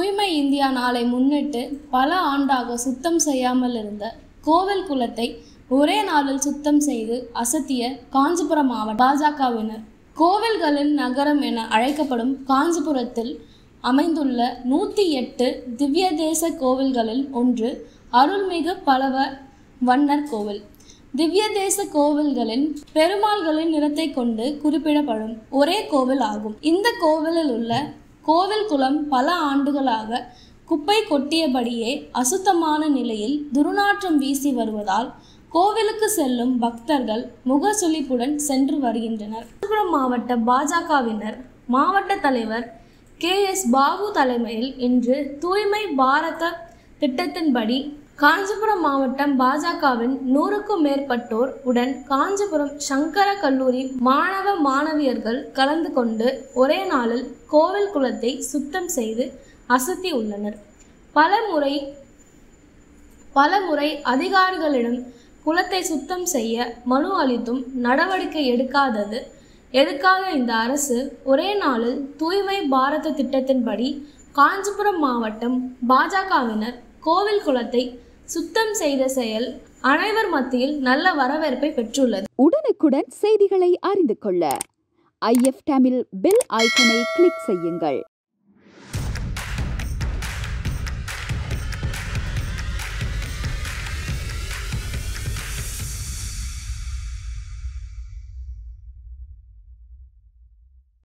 தூய்மை இந்தியா நாளை முன்னிட்டு பல ஆண்டாக சுத்தம் செய்யாமல் இருந்த கோவில் குளத்தை ஒரே நாளில் சுத்தம் செய்து அசத்திய காஞ்சிபுரம் மாவட்ட பாஜகவினர் கோவில்களின் நகரம் என அழைக்கப்படும் காஞ்சிபுரத்தில் அமைந்துள்ள நூற்றி எட்டு திவ்ய தேச கோவில்களில் ஒன்று அருள்மிகு பலவ வண்ணர் கோவில் திவ்ய தேச கோவில்களின் பெருமாள்களின் நிறத்தை கொண்டு குறிப்பிடப்படும் ஒரே கோவில் ஆகும் இந்த கோவிலில் உள்ள கோவில் குளம் பல ஆண்டுகளாக குப்பை கொட்டியபடியே அசுத்தமான நிலையில் துர்நாற்றம் வீசி வருவதால் கோவிலுக்கு செல்லும் பக்தர்கள் முகசுளிப்புடன் சென்று வருகின்றனர் விழுப்புரம் மாவட்ட பாஜகவினர் மாவட்ட தலைவர் கே எஸ் பாபு தலைமையில் இன்று தூய்மை பாரத திட்டத்தின்படி காஞ்சிபுரம் மாவட்டம் பாஜகவின் நூறுக்கும் மேற்பட்டோர் உடன் காஞ்சிபுரம் சங்கர கல்லூரி மாணவ மாணவியர்கள் கலந்து கொண்டு ஒரே நாளில் கோவில் குளத்தை சுத்தம் செய்து அசத்தி உள்ளனர் பல முறை பல முறை அதிகாரிகளிடம் குளத்தை சுத்தம் செய்ய மனு அளித்தும் நடவடிக்கை எடுக்காதது எடுக்காத இந்த அரசு ஒரே நாளில் தூய்மை பாரத திட்டத்தின்படி காஞ்சிபுரம் மாவட்டம் பாஜகவினர் கோவில் குளத்தை சுத்தம் செய்த செயல் அனைவர் மத்தியில் நல்ல வரவேற்பை பெற்றுள்ளது உடனுக்குடன் செய்திகளை அறிந்து கொள்ள ஐஎஃப் தமிழ் பெல் ஐக்கனை கிளிக் செய்யுங்கள்